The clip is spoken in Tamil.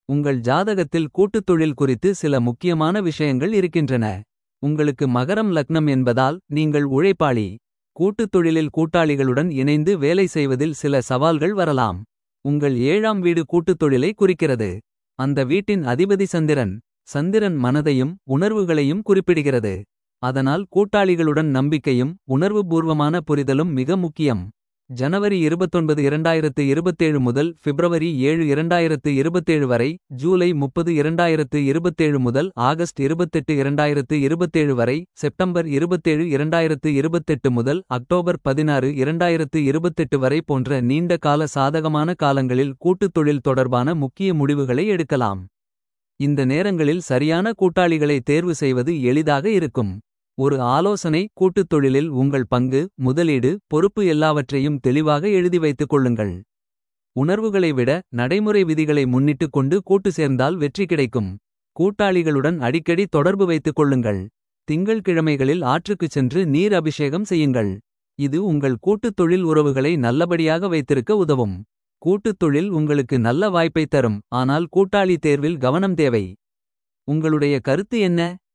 உங்கள் ஜாதகத்தில் கூட்டுத் தொழில் குறித்து சில முக்கியமான விஷயங்கள் இருக்கின்றன. உங்களுக்கு மகரம் லக்னம் என்பதால் நீங்கள் உழைப்பாளி. கூட்டுத் தொழிலில் கூட்டாளிகளுடன் இணைந்து வேலை செய்வதில் சில சவால்கள் வரலாம். உங்கள் ஏழாம் வீடு கூட்டுத் தொழிலை குறிக்கிறது. அந்த வீட்டின் அதிபதி சந்திரன். சந்திரன் மனதையும் உணர்வுகளையும் குறிப்பிடுகிறது. அதனால் கூட்டாளிகளுடன் நம்பிக்கையும் உணர்வுபூர்வமான புரிதலும் மிக முக்கியம். ஜனவரி 29 2027 முதல் பிப்ரவரி 7 2027 வரை. ஜூலை 30 2027 முதல் ஆகஸ்ட் 28 2027 வரை. செப்டம்பர் 27 2028 முதல் அக்டோபர் 16 2028 வரை போன்ற நீண்ட கால சாதகமான காலங்களில் கூட்டுத் தொழில் தொடர்பான முக்கிய முடிவுகளை எடுக்கலாம். இந்த நேரங்களில் சரியான கூட்டாளிகளை தேர்வு செய்வது எளிதாக இருக்கும். ஒரு ஆலோசனை கூட்டுத் தொழிலில் உங்கள் பங்கு முதலீடு பொறுப்பு எல்லாவற்றையும் தெளிவாக எழுதி வைத்துக் கொள்ளுங்கள். உணர்வுகளை விட நடைமுறை விதிகளை முன்னிட்டுக் கொண்டு கூட்டு சேர்ந்தால் வெற்றி கிடைக்கும். கூட்டாளிகளுடன் அடிக்கடி தொடர்பு வைத்துக் கொள்ளுங்கள். திங்கள் கிழமைகளில் ஆற்றுக்குச் சென்று நீர் அபிஷேகம் செய்யுங்கள். இது உங்கள் கூட்டுத் தொழில் உறவுகளை நல்லபடியாக வைத்திருக்க உதவும். கூட்டுத் தொழில் உங்களுக்கு நல்ல வாய்ப்பைத் தரும் ஆனால் கூட்டாளி தேர்வில் கவனம் தேவை. உங்களுடைய கருத்து என்ன.